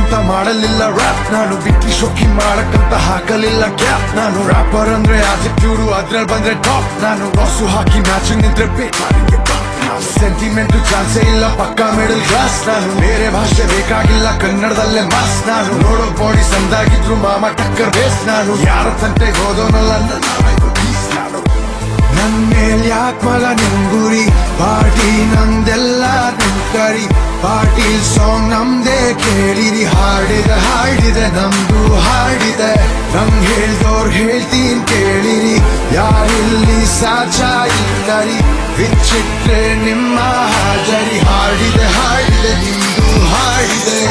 ಅಂತ ಮಾಡಲಿಲ್ಲ ರ್ಯಾಪ್ ನಾನು ಬಿಕ್ಕಿ ಶೋಕಿ ಮಾಡಕ್ಕಂತ ಹಾಕಲಿಲ್ಲ ಕ್ಯಾಪ್ ನಾನು ರ್ಯಾಪರ್ ಅಂದ್ರೆ ಆಟಿಟ್ಯೂಡು ಅದ್ರಲ್ಲಿ ಬಂದ್ರೆ ಟಾಪ್ ನಾನು ಬಾಸು ಹಾಕಿ ಮ್ಯಾಚಿಂಗ್ ನಿಂತ್ರೆ ಸೆಂಟಿಮೆಂಟ್ ಚಾನ್ಸೇ ಇಲ್ಲ ಪಕ್ಕಾ ಮಿಡಲ್ ಕ್ಲಾಸ್ ನಾನು ಬೇರೆ ಭಾಷೆ ಬೇಕಾಗಿಲ್ಲ ಕನ್ನಡದಲ್ಲೇ ಮಾಸ್ ನಾನು ನೋಡೋ ಬಾಡಿ ಸಂದಾಗಿದ್ರು ಮಾಮ ಟಕ್ಕರ್ ಬೇಸ್ ನಾನು ಯಾರ ತಂಟೆಗೆ ಹೋದೋನಲ್ಲ ನನ್ನ beast ನಾನು ನನ್ ಮೇಲ್ ಯಾಕ್ ಮಗ ನಿಂಗುರಿ ಪಾರ್ಟಿ ನಂದೆಲ್ಲ ನಿಂಕರಿ ಪಾರ್ಟಿ ಸಾಂಗ್ ನಮ್ದೇ ಕೇಳಿರಿ ಹಾಡಿದೆ ಹಾಡಿದೆ ನಮ್ದು ಹಾಡಿದೆ ನಂಗ್ ಹೇಳ್ದೋರ್ ಹೇಳ್ತೀನ್ ಕೇಳಿರಿ ಯಾರಿಲ್ಲಿ ಸಾಚ ಇಲ್ಲರಿ ಬಿಚ್ಚಿಟ್ರೆ ನಿಮ್ಮ ಹಾಜರಿ ಹಾಡಿದೆ ಹಾಡಿದೆ ನಿಮ್ದು ಹಾಡಿದೆ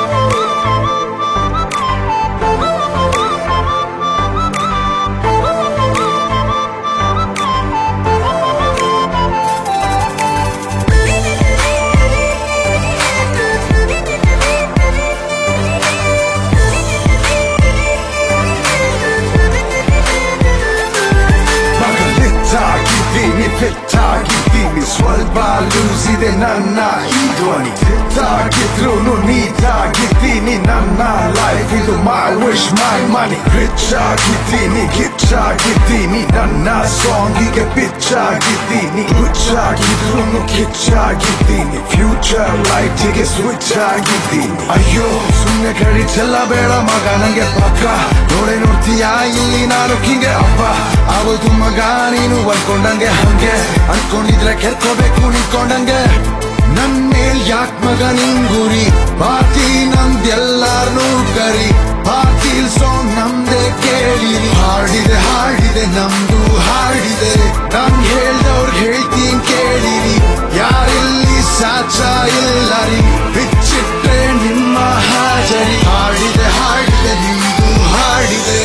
ಮಗ ಲಿಟ್ಟಾಗಿದ್ದೀನಿ ಫಿಟ್ಟಾಗಿದ್ದೀನಿ ಸ್ವಲ್ಪ ಲೂಸ್ ಇದೆ ನನ್ನ ಈ ಧ್ವನಿ ಫಿಟ್ಟಾಗಿದ್ರು ನೀಟಾಗಿದ್ದೀನಿ ನನ್ನ ಲೈಫ್ ಇದು ಮೈ ವಿಶ್ ಮೈ ಮನಿ ರಿಚ್ ಆಗಿದ್ದೀನಿ ಗಿಚ್ ಆಗಿದ್ದೀನಿ ನನ್ನ ಸಾಂಗಿಗೆ ಪಿಚ್ ಆಗಿದ್ದೀನಿ ಹುಚ್ಚ ಆಗಿದ್ರು ಕಿಚ್ ಆಗಿದ್ದೀನಿ ಫ್ಯೂಚರ್ ಲೈಫಿಗೆ ಸ್ವಿಚ್ ಆಗಿದ್ದೀನಿ ಅಯ್ಯೋ ಸುಮ್ಮನೆ ಕಡಿ ಚೆಲ್ಲ ಬೇಡ ಮಗ ನಂಗೆ ಪಕ್ಕ ನೋಡೆ ನೋಡ್ತೀಯಾ ಇಲ್ಲಿ ನಾನು ಕಿಂಗೆ ಅಪ್ಪ ಅವತ್ತು ಮಗ ನೀನು ಅನ್ಕೊಂಡಂಗೆ ಹಂಗೆ ಅನ್ಕೊಂಡಿದ್ರೆ ಕೆರ್ಕೋಬೇಕು ನಿಂತ್ಕೊಂಡಂಗೆ ನನ್ ಮೇಲ್ ಯಾಕ್ ಮಗ ನಿಂಗುರಿ ಪಾರ್ಟಿ ನಮ್ದೆಲ್ಲಾರ್ನೂ ಕರಿ ಪಾರ್ಟಿ ಸಾಂಗ್ ನಮ್ದೇ ಕೇಳಿರಿ ಹಾಡಿದೆ ಹಾಡಿದೆ ನಮ್ದು ಹಾಡಿದೆ ನಮ್ ಹೇಳ್ದವ್ರ್ ಹೇಳ್ತೀನಿ ಕೇಳಿರಿ ಯಾರಿಲ್ಲಿ ಸಾಚ ಇಲ್ಲರಿ ಬಿಚ್ಚಿಟ್ರೆ ನಿಮ್ಮ ಹಾಜರಿ ಹಾಡಿದೆ ಹಾಡಿದೆ ನಿಮ್ದು ಹಾಡಿದೆ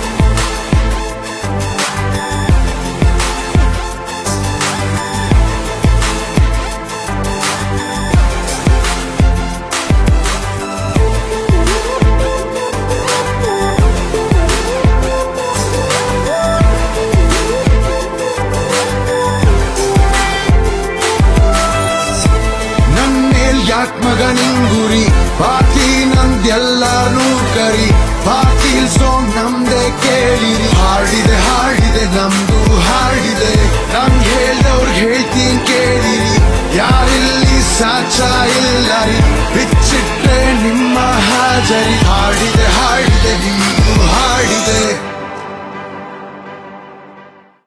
ನನ್ ಮೇಲ್ ಯಾಕ್ ಮಗ ನಿಂಗುರಿ ಪಾರ್ಟಿ ನಮ್ದೆಲ್ಲಾರ್ನೂ ಕರಿ ಪಾರ್ಟಿ ಸಾಂಗ್ ನಮ್ದೇ ಕೇಳಿರಿ ಹಾಡಿದೆ ಹಾಡಿದೆ ನಮ್ದು ಹಾಡಿದೆ ನಮ್ ಹೇಳ್ದವ್ರ್ ಹೇಳ್ತೀನಿ ಕೇಳಿರಿ ಯಾರಿಲ್ಲಿ ಸಾಚ ಇಲ್ಲರಿ ಬಿಚ್ಚಿಟ್ರೆ ನಿಮ್ಮ ಹಾಜರಿ ಹಾಡಿದೆ ಹಾಡಿದೆ ನಿಮ್ದು ಹಾಡಿದೆ